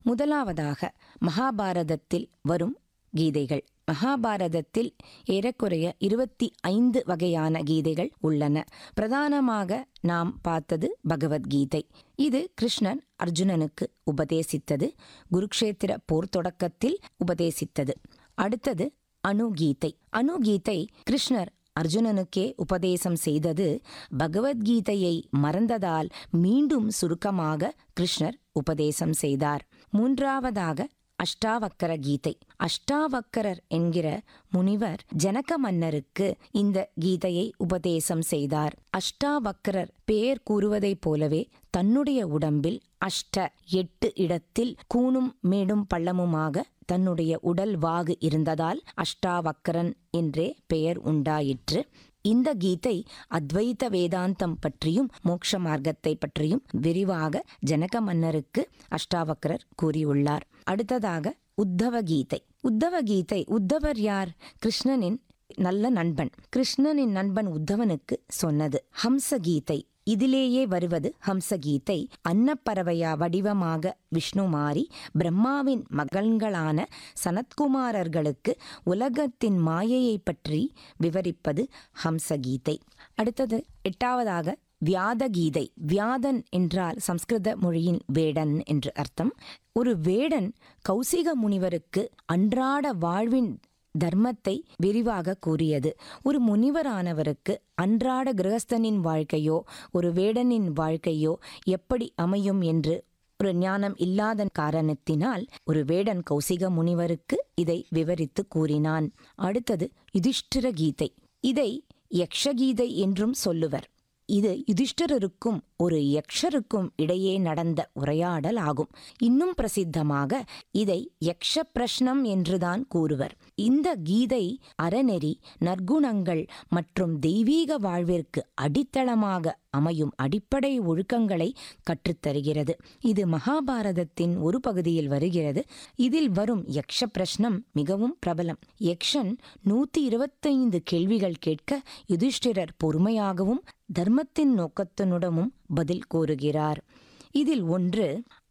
முதலாவதாக மகாபாரதத்தில் வரும் கீதைகள் மகாபாரதத்தில் ஏறக்குறைய இருபத்தி ஐந்து வகையான கீதைகள் உள்ளன பிரதானமாக நாம் பார்த்தது பகவத்கீதை இது கிருஷ்ணன் அர்ஜுனனுக்கு உபதேசித்தது குருக்ஷேத்திர போர் தொடக்கத்தில் உபதேசித்தது அடுத்தது அணுகீதை அணுகீதை கிருஷ்ணர் அர்ஜுனனுக்கே உபதேசம் செய்தது பகவத்கீதையை மறந்ததால் மீண்டும் சுருக்கமாக கிருஷ்ணர் உபதேசம் செய்தார் மூன்றாவதாக அஷ்டாவக்கர கீதை அஷ்டாவக்கரர் என்கிற முனிவர் ஜனக மன்னருக்கு இந்த கீதையை உபதேசம் செய்தார் அஷ்டாவக்கரர் பெயர் கூறுவதைப் போலவே தன்னுடைய உடம்பில் அஷ்ட எட்டு இடத்தில் கூணும் மேடும் பள்ளமுமாக தன்னுடைய உடல் வாகு இருந்ததால் அஷ்டாவக்கரன் என்றே பெயர் உண்டாயிற்று இந்த கீதை அத்வைத வேதாந்தம் பற்றியும் மோட்ச மார்க்கத்தை பற்றியும் விரிவாக ஜனக மன்னருக்கு அஷ்டாவக்கரர் கூறியுள்ளார் அடுத்ததாக உத்தவ கீதை உத்தவ கீதை உத்தவர் யார் கிருஷ்ணனின் நல்ல நண்பன் கிருஷ்ணனின் நண்பன் உத்தவனுக்கு சொன்னது ஹம்ச கீதை இதிலேயே வருவது ஹம்சகீதை அன்னப்பறவையா வடிவமாக விஷ்ணு மாறி பிரம்மாவின் மகன்களான சனத்குமாரர்களுக்கு உலகத்தின் மாயையை பற்றி விவரிப்பது ஹம்சகீதை அடுத்தது எட்டாவதாக வியாத கீதை வியாதன் என்றால் சம்ஸ்கிருத மொழியின் வேடன் என்று அர்த்தம் ஒரு வேடன் கௌசிக முனிவருக்கு அன்றாட வாழ்வின் தர்மத்தை விரிவாக கூறியது ஒரு முனிவரானவருக்கு அன்றாட கிரகஸ்தனின் வாழ்க்கையோ ஒரு வேடனின் வாழ்க்கையோ எப்படி அமையும் என்று ஒரு ஞானம் இல்லாத காரணத்தினால் ஒரு வேடன் கௌசிக முனிவருக்கு இதை விவரித்து கூறினான் அடுத்தது யுதிஷ்டிர கீதை இதை யக்ஷகீதை என்றும் சொல்லுவர் இது யுதிஷ்டிரருக்கும் ஒரு யக்ஷருக்கும் இடையே நடந்த உரையாடல் ஆகும் இன்னும் பிரசித்தமாக இதை யக்ஷ பிரஷ்னம் என்றுதான் கூறுவர் இந்த கீதை அறநெறி நற்குணங்கள் மற்றும் தெய்வீக வாழ்விற்கு அடித்தளமாக அமையும் அடிப்படை ஒழுக்கங்களை கற்றுத்தருகிறது இது மகாபாரதத்தின் ஒரு பகுதியில் வருகிறது இதில் வரும் யக்ஷ பிரஷ்னம் மிகவும் பிரபலம் யக்ஷன் நூத்தி இருபத்தைந்து கேள்விகள் கேட்க யுதிஷ்டிரர் பொறுமையாகவும் தர்மத்தின் நோக்கத்தினுடமும் பதில் கூறுகிறார் இதில் ஒன்று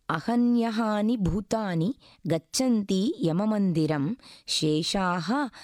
அகன்யஹானி பூதானி கச்சந்தி யமமந்திரம் சேஷாக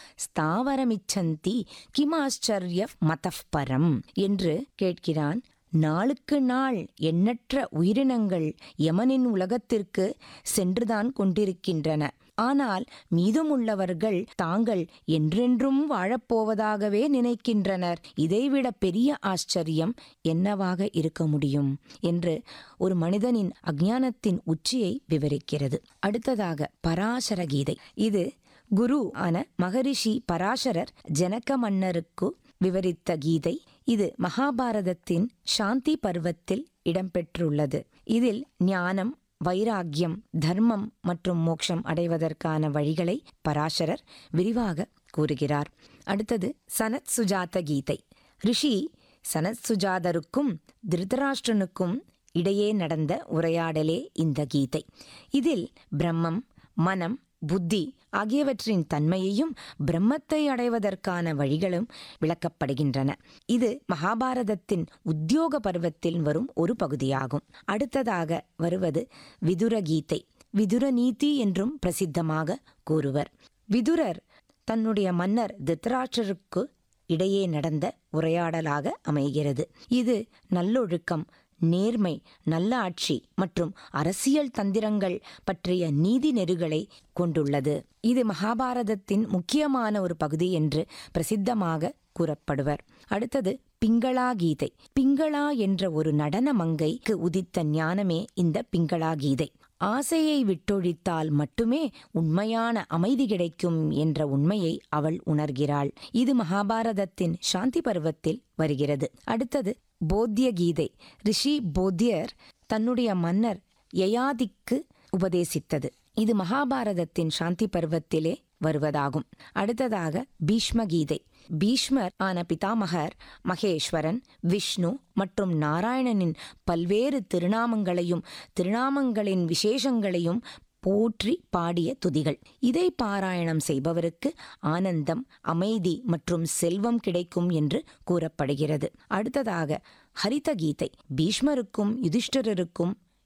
ஸ்தாவரமிச்சந்தி கிமாச்சரிய மதப்பரம் என்று கேட்கிறான் நாளுக்கு நாள் எண்ணற்ற உயிரினங்கள் யமனின் உலகத்திற்கு சென்றுதான் கொண்டிருக்கின்றன ஆனால் மீதமுள்ளவர்கள் தாங்கள் என்றென்றும் வாழப்போவதாகவே நினைக்கின்றனர் இதைவிட பெரிய ஆச்சரியம் என்னவாக இருக்க முடியும் என்று ஒரு மனிதனின் அஞ்ஞானத்தின் உச்சியை விவரிக்கிறது அடுத்ததாக பராசர கீதை இது குரு ஆன மகரிஷி பராசரர் ஜனக மன்னருக்கு விவரித்த கீதை இது மகாபாரதத்தின் சாந்தி பருவத்தில் இடம்பெற்றுள்ளது இதில் ஞானம் வைராக்கியம் தர்மம் மற்றும் மோட்சம் அடைவதற்கான வழிகளை பராசரர் விரிவாக கூறுகிறார் அடுத்தது சனத் சுஜாத கீதை ரிஷி சனத் சுஜாதருக்கும் திருதராஷ்டிரனுக்கும் இடையே நடந்த உரையாடலே இந்த கீதை இதில் பிரம்மம் மனம் புத்தி ஆகியவற்றின் தன்மையையும் பிரம்மத்தை அடைவதற்கான வழிகளும் விளக்கப்படுகின்றன இது மகாபாரதத்தின் உத்தியோக பருவத்தில் வரும் ஒரு பகுதியாகும் அடுத்ததாக வருவது விதுர கீதை விதுர நீதி என்றும் பிரசித்தமாக கூறுவர் விதுரர் தன்னுடைய மன்னர் திருத்தராட்சருக்கு இடையே நடந்த உரையாடலாக அமைகிறது இது நல்லொழுக்கம் நேர்மை நல்ல ஆட்சி மற்றும் அரசியல் தந்திரங்கள் பற்றிய நீதி நெறிகளை கொண்டுள்ளது இது மகாபாரதத்தின் முக்கியமான ஒரு பகுதி என்று பிரசித்தமாக கூறப்படுவர் அடுத்தது பிங்களா கீதை பிங்களா என்ற ஒரு நடன மங்கைக்கு உதித்த ஞானமே இந்த பிங்களா கீதை ஆசையை விட்டொழித்தால் மட்டுமே உண்மையான அமைதி கிடைக்கும் என்ற உண்மையை அவள் உணர்கிறாள் இது மகாபாரதத்தின் சாந்தி பருவத்தில் வருகிறது அடுத்தது போத்திய கீதை ரிஷி போத்தியர் தன்னுடைய மன்னர் யயாதிக்கு உபதேசித்தது இது மகாபாரதத்தின் சாந்தி பருவத்திலே வருவதாகும் அடுத்ததாக பீஷ்ம கீதை பீஷ்மர் ஆன பிதாமகர் மகேஸ்வரன் விஷ்ணு மற்றும் நாராயணனின் பல்வேறு திருநாமங்களையும் திருநாமங்களின் விசேஷங்களையும் போற்றி பாடிய துதிகள் இதை பாராயணம் செய்பவருக்கு ஆனந்தம் அமைதி மற்றும் செல்வம் கிடைக்கும் என்று கூறப்படுகிறது அடுத்ததாக ஹரித கீதை பீஷ்மருக்கும் யுதிஷ்டிரருக்கும்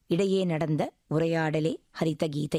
இடையே நடந்த உரையாடலே ஹரித கீதை